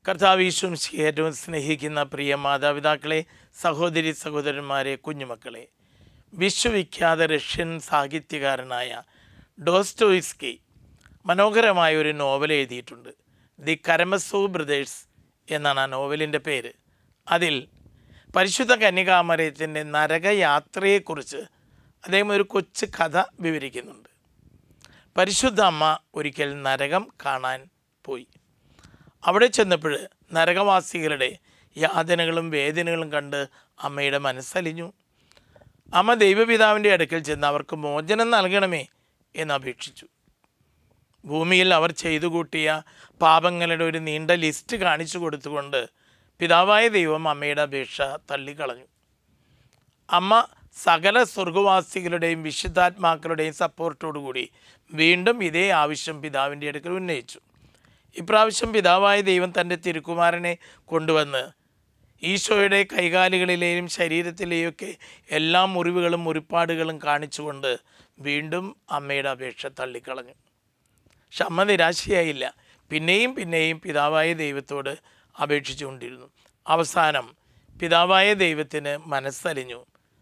കർത്താവീശും ഏറ്റവും സ്നേഹിക്കുന്ന പ്രിയ മാതാപിതാക്കളെ സഹോദരി സഹോദരന്മാരെ കുഞ്ഞുമക്കളെ വിശ്വവിഖ്യാത റഷ്യൻ സാഹിത്യകാരനായ ഡോസ്റ്റോയിസ്കി മനോഹരമായ ഒരു നോവൽ എഴുതിയിട്ടുണ്ട് ദി കരമസോ ബ്രദേഴ്സ് എന്നാണ് ആ നോവലിൻ്റെ പേര് അതിൽ പരിശുദ്ധ കന്യകാമരയത്തിൻ്റെ നരകയാത്രയെക്കുറിച്ച് അദ്ദേഹം ഒരു കൊച്ചു കഥ വിവരിക്കുന്നുണ്ട് പരിശുദ്ധ അമ്മ ഒരിക്കൽ നരകം കാണാൻ പോയി അവിടെ ചെന്നപ്പോൾ നരകവാസികളുടെ യാതനകളും വേദനകളും കണ്ട് അമ്മയുടെ മനസ്സലിഞ്ഞു അമ്മ ദൈവപിതാവിൻ്റെ അടുക്കൽ ചെന്ന് അവർക്ക് മോചനം നൽകണമേ എന്ന് അപേക്ഷിച്ചു ഭൂമിയിൽ അവർ ചെയ്തു കൂട്ടിയ പാപങ്ങളുടെ ഒരു നീണ്ട ലിസ്റ്റ് കാണിച്ചു കൊടുത്തുകൊണ്ട് പിതാവായ ദൈവം അമ്മയുടെ അപേക്ഷ തള്ളിക്കളഞ്ഞു അമ്മ സകല സ്വർഗവാസികളുടെയും വിശുദ്ധാത്മാക്കളുടെയും സപ്പോർട്ടോടുകൂടി വീണ്ടും ഇതേ ആവശ്യം പിതാവിൻ്റെ അടുക്കൽ ഉന്നയിച്ചു ഇപ്രാവശ്യം പിതാവായ ദൈവം തൻ്റെ തിരുക്കുമാരനെ കൊണ്ടുവന്ന് ഈശോയുടെ കൈകാലുകളിലെയും ശരീരത്തിലെയും ഒക്കെ എല്ലാ മുറിവുകളും മുറിപ്പാടുകളും കാണിച്ചുകൊണ്ട് വീണ്ടും അമ്മയുടെ അപേക്ഷ തള്ളിക്കളഞ്ഞു പക്ഷെ അമ്മ നിരാശയായില്ല പിന്നെയും പിന്നെയും പിതാവായ ദൈവത്തോട് അപേക്ഷിച്ചുകൊണ്ടിരുന്നു അവസാനം പിതാവായ ദൈവത്തിന് മനസ്സലിഞ്ഞു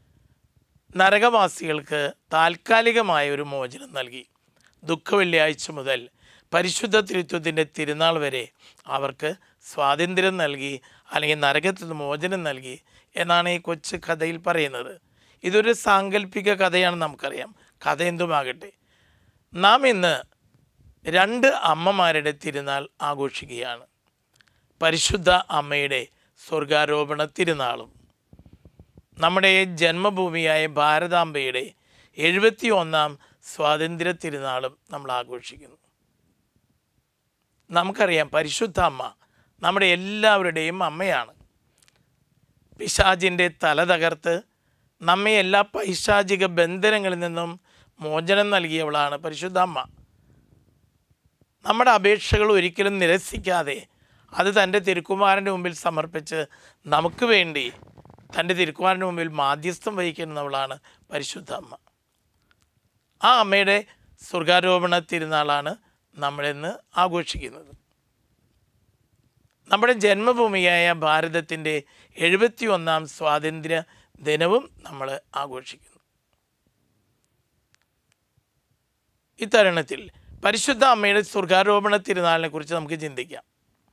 നരകവാസികൾക്ക് താൽക്കാലികമായ ഒരു മോചനം നൽകി ദുഃഖവെള്ളിയാഴ്ച മുതൽ പരിശുദ്ധ തിരുത്വത്തിൻ്റെ തിരുനാൾ വരെ അവർക്ക് സ്വാതന്ത്ര്യം നൽകി അല്ലെങ്കിൽ നരകത്തിൽ നിന്ന് മോചനം നൽകി എന്നാണ് ഈ കൊച്ചു കഥയിൽ പറയുന്നത് ഇതൊരു സാങ്കല്പിക കഥയാണ് നമുക്കറിയാം കഥ എന്തുമാകട്ടെ നാം ഇന്ന് രണ്ട് അമ്മമാരുടെ തിരുനാൾ ആഘോഷിക്കുകയാണ് പരിശുദ്ധ അമ്മയുടെ സ്വർഗാരോപണ തിരുനാളും നമ്മുടെ ജന്മഭൂമിയായ ഭാരതാംബയുടെ എഴുപത്തി ഒന്നാം സ്വാതന്ത്ര്യ തിരുനാളും നമ്മൾ ആഘോഷിക്കുന്നു നമുക്കറിയാം പരിശുദ്ധ അമ്മ നമ്മുടെ എല്ലാവരുടെയും അമ്മയാണ് പിശാജിൻ്റെ തല തകർത്ത് നമ്മെ എല്ലാ പൈശാചിക ബന്ധനങ്ങളിൽ നിന്നും മോചനം നൽകിയവളാണ് പരിശുദ്ധ അമ്മ നമ്മുടെ അപേക്ഷകൾ ഒരിക്കലും നിരസിക്കാതെ അത് തൻ്റെ തിരുക്കുമാരൻ്റെ മുമ്പിൽ സമർപ്പിച്ച് നമുക്ക് വേണ്ടി തൻ്റെ തിരുക്കുമാരൻ്റെ മുമ്പിൽ മാധ്യസ്ഥം വഹിക്കുന്നവളാണ് പരിശുദ്ധ അമ്മ ആ അമ്മയുടെ സ്വർഗാരോപണ തിരുനാളാണ് നമ്മളിന്ന് ആഘോഷിക്കുന്നത് നമ്മുടെ ജന്മഭൂമിയായ ഭാരതത്തിൻ്റെ എഴുപത്തി ഒന്നാം സ്വാതന്ത്ര്യ ദിനവും നമ്മൾ ആഘോഷിക്കുന്നു ഇത്തരുണത്തിൽ പരിശുദ്ധ അമ്മയുടെ സ്വർഗാരോപണ തിരുനാളിനെ കുറിച്ച് നമുക്ക് ചിന്തിക്കാം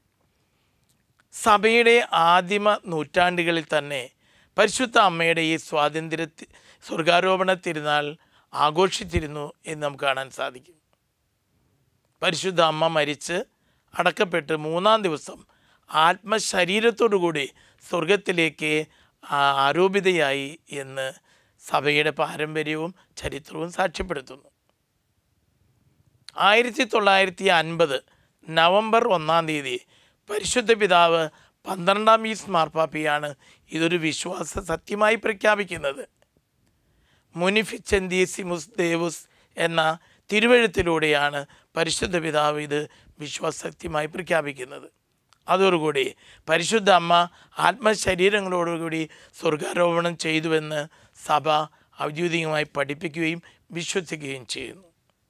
സഭയുടെ ആദിമ നൂറ്റാണ്ടുകളിൽ തന്നെ പരിശുദ്ധ അമ്മയുടെ ഈ സ്വാതന്ത്ര്യ തി- സ്വർഗാരോപണ തിരുനാൾ ആഘോഷിച്ചിരുന്നു എന്ന് നമുക്ക് കാണാൻ സാധിക്കും പരിശുദ്ധ അമ്മ മരിച്ച് അടക്കപ്പെട്ട് മൂന്നാം ദിവസം ആത്മശരീരത്തോടുകൂടി സ്വർഗത്തിലേക്ക് ആ- ആരോപിതയായി എന്ന് സഭയുടെ പാരമ്പര്യവും ചരിത്രവും സാക്ഷ്യപ്പെടുത്തുന്നു ആയിരത്തി തൊള്ളായിരത്തി അൻപത് നവംബർ ഒന്നാം തീയതി പരിശുദ്ധ പിതാവ് പന്ത്രണ്ടാം ഈസ് മാർപ്പാപ്പിയാണ് ഇതൊരു വിശ്വാസ സത്യമായി പ്രഖ്യാപിക്കുന്നത് മുനിഫിച്ചെന്തീസിമുസ് ദേവുസ് എന്ന തിരുവഴുത്തിലൂടെയാണ് പരിശുദ്ധ പിതാവ് ഇത് വിശ്വാസസത്യമായി പ്രഖ്യാപിക്കുന്നത് അതോടുകൂടി പരിശുദ്ധ അമ്മ ആത്മശരീരങ്ങളോടുകൂടി സ്വർഗാരോപണം ചെയ്തുവെന്ന് സഭ ഔദ്യോഗികമായി പഠിപ്പിക്കുകയും വിശ്വസിക്കുകയും ചെയ്യുന്നു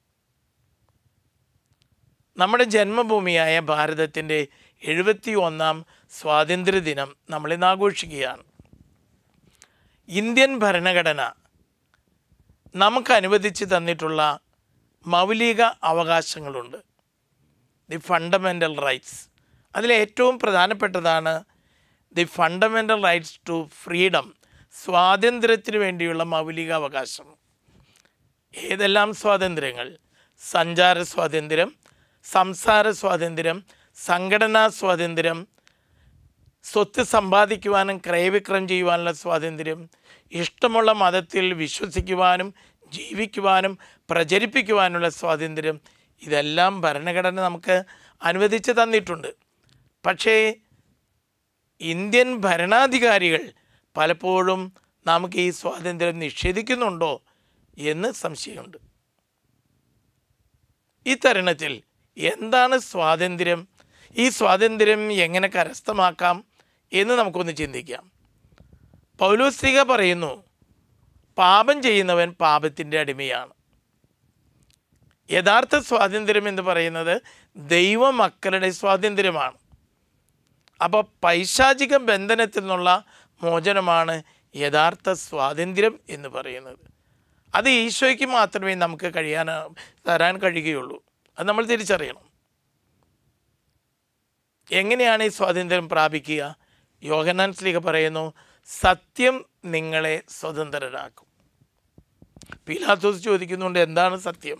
നമ്മുടെ ജന്മഭൂമിയായ ഭാരതത്തിൻ്റെ എഴുപത്തി ഒന്നാം സ്വാതന്ത്ര്യദിനം നമ്മളിന്ന് ആഘോഷിക്കുകയാണ് ഇന്ത്യൻ ഭരണഘടന നമുക്ക് അനുവദിച്ച് തന്നിട്ടുള്ള മൗലിക അവകാശങ്ങളുണ്ട് ദി ഫണ്ടമെൻ്റൽ റൈറ്റ്സ് അതിൽ ഏറ്റവും പ്രധാനപ്പെട്ടതാണ് the fundamental rights to freedom സ്വാതന്ത്ര്യത്തിന് വേണ്ടിയുള്ള മൗലിക അവകാശം ഏതെല്ലാം സ്വാതന്ത്ര്യങ്ങൾ സഞ്ചാര സ്വാതന്ത്ര്യം സംസാര സ്വാതന്ത്ര്യം സംഘടനാ സ്വാതന്ത്ര്യം സ്വത്ത് സമ്പാദിക്കുവാനും ക്രയവിക്രയം ചെയ്യുവാനുള്ള സ്വാതന്ത്ര്യം ഇഷ്ടമുള്ള മതത്തിൽ വിശ്വസിക്കുവാനും ജീവിക്കുവാനും പ്രചരിപ്പിക്കുവാനുള്ള സ്വാതന്ത്ര്യം ഇതെല്ലാം ഭരണഘടന നമുക്ക് അനുവദിച്ച് തന്നിട്ടുണ്ട് പക്ഷേ ഇന്ത്യൻ ഭരണാധികാരികൾ പലപ്പോഴും നമുക്ക് ഈ സ്വാതന്ത്ര്യം നിഷേധിക്കുന്നുണ്ടോ എന്ന് സംശയമുണ്ട് ഈ തരുണത്തിൽ എന്താണ് സ്വാതന്ത്ര്യം ഈ സ്വാതന്ത്ര്യം എങ്ങനെ കരസ്ഥമാക്കാം എന്ന് നമുക്കൊന്ന് ചിന്തിക്കാം പൗലോസ്ലിക പറയുന്നു പാപം ചെയ്യുന്നവൻ പാപത്തിൻ്റെ അടിമയാണ് യഥാർത്ഥ സ്വാതന്ത്ര്യം എന്ന് പറയുന്നത് ദൈവമക്കളുടെ സ്വാതന്ത്ര്യമാണ് അപ്പോൾ പൈശാചിക ബന്ധനത്തിൽ നിന്നുള്ള മോചനമാണ് യഥാർത്ഥ സ്വാതന്ത്ര്യം എന്ന് പറയുന്നത് അത് ഈശോയ്ക്ക് മാത്രമേ നമുക്ക് കഴിയാൻ തരാൻ കഴിയുകയുള്ളൂ അത് നമ്മൾ തിരിച്ചറിയണം എങ്ങനെയാണ് ഈ സ്വാതന്ത്ര്യം പ്രാപിക്കുക യോഹനാൻ സ്ലീഹ പറയുന്നു സത്യം നിങ്ങളെ സ്വതന്ത്രരാക്കും പീലാത്തോസ് ചോദിക്കുന്നുണ്ട് എന്താണ് സത്യം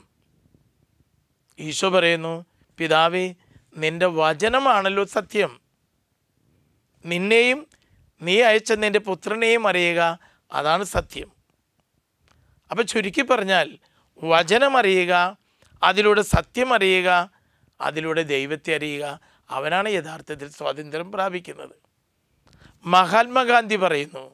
ഈശോ പറയുന്നു പിതാവേ നിന്റെ വചനമാണല്ലോ സത്യം നിന്നെയും നീ അയച്ച നിന്റെ പുത്രനെയും അറിയുക അതാണ് സത്യം അപ്പം ചുരുക്കി പറഞ്ഞാൽ വചനം അറിയുക അതിലൂടെ സത്യം അറിയുക അതിലൂടെ ദൈവത്തെ അറിയുക അവനാണ് യഥാർത്ഥത്തിൽ സ്വാതന്ത്ര്യം പ്രാപിക്കുന്നത് മഹാത്മാഗാന്ധി പറയുന്നു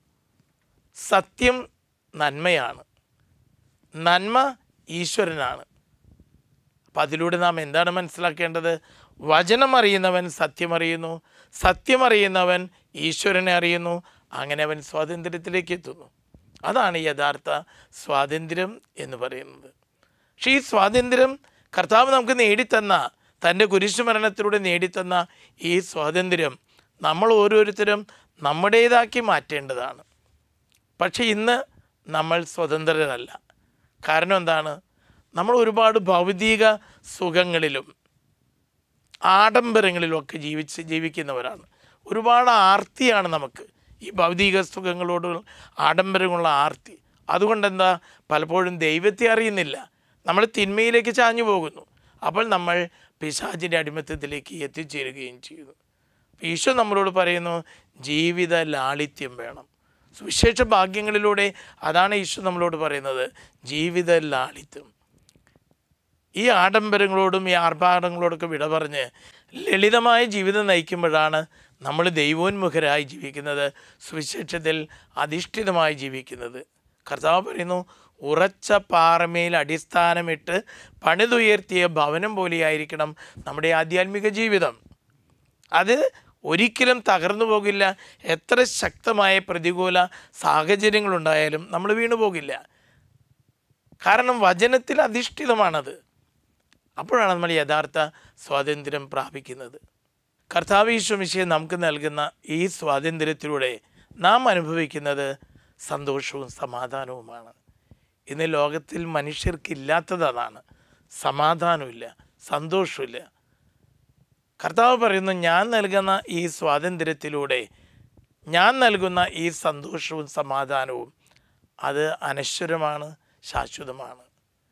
സത്യം നന്മയാണ് നന്മ ഈശ്വരനാണ് അപ്പം അതിലൂടെ നാം എന്താണ് മനസ്സിലാക്കേണ്ടത് വചനം അറിയുന്നവൻ സത്യം അറിയുന്നു സത്യം അറിയുന്നവൻ ഈശ്വരനെ അറിയുന്നു അങ്ങനെ അവൻ സ്വാതന്ത്ര്യത്തിലേക്ക് എത്തുന്നു അതാണ് യഥാർത്ഥ സ്വാതന്ത്ര്യം എന്ന് പറയുന്നത് പക്ഷേ ഈ സ്വാതന്ത്ര്യം കർത്താവ് നമുക്ക് നേടിത്തന്ന തൻ്റെ കുരിശുമരണത്തിലൂടെ നേടിത്തന്ന ഈ സ്വാതന്ത്ര്യം നമ്മൾ ഓരോരുത്തരും നമ്മുടേതാക്കി മാറ്റേണ്ടതാണ് പക്ഷേ ഇന്ന് നമ്മൾ സ്വതന്ത്രരല്ല കാരണം എന്താണ് നമ്മൾ ഒരുപാട് ഭൗതിക സുഖങ്ങളിലും ആഡംബരങ്ങളിലുമൊക്കെ ജീവിച്ച് ജീവിക്കുന്നവരാണ് ഒരുപാട് ആർത്തിയാണ് നമുക്ക് ഈ ഭൗതിക സുഖങ്ങളോട് ആഡംബരങ്ങളുള്ള ആർത്തി അതുകൊണ്ട് എന്താ പലപ്പോഴും ദൈവത്തെ അറിയുന്നില്ല നമ്മൾ തിന്മയിലേക്ക് ചാഞ്ഞു പോകുന്നു അപ്പോൾ നമ്മൾ പിശാചിൻ്റെ അടിമത്തത്തിലേക്ക് എത്തിച്ചേരുകയും ചെയ്യുന്നു അപ്പോൾ ഈശോ നമ്മളോട് പറയുന്നു ജീവിത ലാളിത്യം വേണം സുവിശേഷ ഭാഗ്യങ്ങളിലൂടെ അതാണ് ഈശോ നമ്മളോട് പറയുന്നത് ജീവിത ലാളിത്യം ഈ ആഡംബരങ്ങളോടും ഈ ആർഭാടങ്ങളോടൊക്കെ വിട പറഞ്ഞ് ലളിതമായ ജീവിതം നയിക്കുമ്പോഴാണ് നമ്മൾ ദൈവോന്മുഖരായി ജീവിക്കുന്നത് സുവിശേഷത്തിൽ അധിഷ്ഠിതമായി ജീവിക്കുന്നത് കർത്താവ് പറയുന്നു ഉറച്ച പാറമേൽ അടിസ്ഥാനമിട്ട് പണിതുയർത്തിയ ഭവനം പോലെയായിരിക്കണം നമ്മുടെ ആധ്യാത്മിക ജീവിതം അത് ഒരിക്കലും തകർന്നു പോകില്ല എത്ര ശക്തമായ പ്രതികൂല സാഹചര്യങ്ങളുണ്ടായാലും നമ്മൾ വീണു പോകില്ല കാരണം വചനത്തിൽ അധിഷ്ഠിതമാണത് അപ്പോഴാണ് നമ്മൾ യഥാർത്ഥ സ്വാതന്ത്ര്യം പ്രാപിക്കുന്നത് കർത്താവ് ഈശ്വമിശയെ നമുക്ക് നൽകുന്ന ഈ സ്വാതന്ത്ര്യത്തിലൂടെ നാം അനുഭവിക്കുന്നത് സന്തോഷവും സമാധാനവുമാണ് ഇന്ന് ലോകത്തിൽ മനുഷ്യർക്കില്ലാത്തത് അതാണ് സമാധാനമില്ല സന്തോഷമില്ല കർത്താവ് പറയുന്നു ഞാൻ നൽകുന്ന ഈ സ്വാതന്ത്ര്യത്തിലൂടെ ഞാൻ നൽകുന്ന ഈ സന്തോഷവും സമാധാനവും അത് അനശ്വരമാണ് ശാശ്വതമാണ്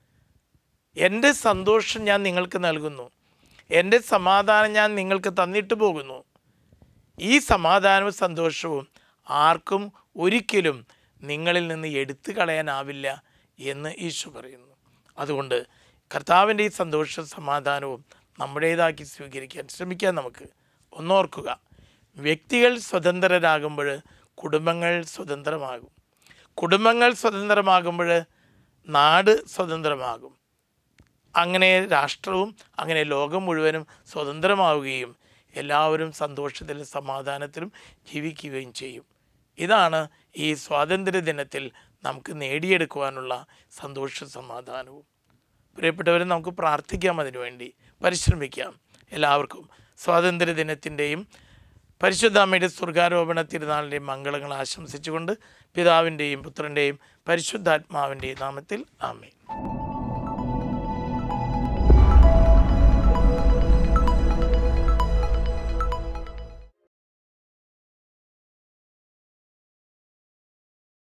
എൻ്റെ സന്തോഷം ഞാൻ നിങ്ങൾക്ക് നൽകുന്നു എൻ്റെ സമാധാനം ഞാൻ നിങ്ങൾക്ക് തന്നിട്ട് പോകുന്നു ഈ സമാധാനവും സന്തോഷവും ആർക്കും ഒരിക്കലും നിങ്ങളിൽ നിന്ന് എടുത്തു കളയാനാവില്ല എന്ന് ഈശോ പറയുന്നു അതുകൊണ്ട് കർത്താവിൻ്റെ ഈ സന്തോഷവും സമാധാനവും നമ്മുടേതാക്കി സ്വീകരിക്കാൻ ശ്രമിക്കാൻ നമുക്ക് ഒന്നോർക്കുക വ്യക്തികൾ സ്വതന്ത്രരാകുമ്പോൾ കുടുംബങ്ങൾ സ്വതന്ത്രമാകും കുടുംബങ്ങൾ സ്വതന്ത്രമാകുമ്പോൾ നാട് സ്വതന്ത്രമാകും അങ്ങനെ രാഷ്ട്രവും അങ്ങനെ ലോകം മുഴുവനും സ്വതന്ത്രമാവുകയും എല്ലാവരും സന്തോഷത്തിലും സമാധാനത്തിലും ജീവിക്കുകയും ചെയ്യും ഇതാണ് ഈ സ്വാതന്ത്ര്യ ദിനത്തിൽ നമുക്ക് നേടിയെടുക്കുവാനുള്ള സന്തോഷ സമാധാനവും പ്രിയപ്പെട്ടവരെ നമുക്ക് പ്രാർത്ഥിക്കാം അതിനു വേണ്ടി പരിശ്രമിക്കാം എല്ലാവർക്കും സ്വാതന്ത്ര്യ ദിനത്തിൻ്റെയും പരിശുദ്ധാമ്മയുടെ സ്വർഗാരോപണ തിരുനാളിൻ്റെയും മംഗളങ്ങൾ ആശംസിച്ചുകൊണ്ട് പിതാവിൻ്റെയും പുത്രൻ്റെയും പരിശുദ്ധാത്മാവിൻ്റെയും നാമത്തിൽ ആമേ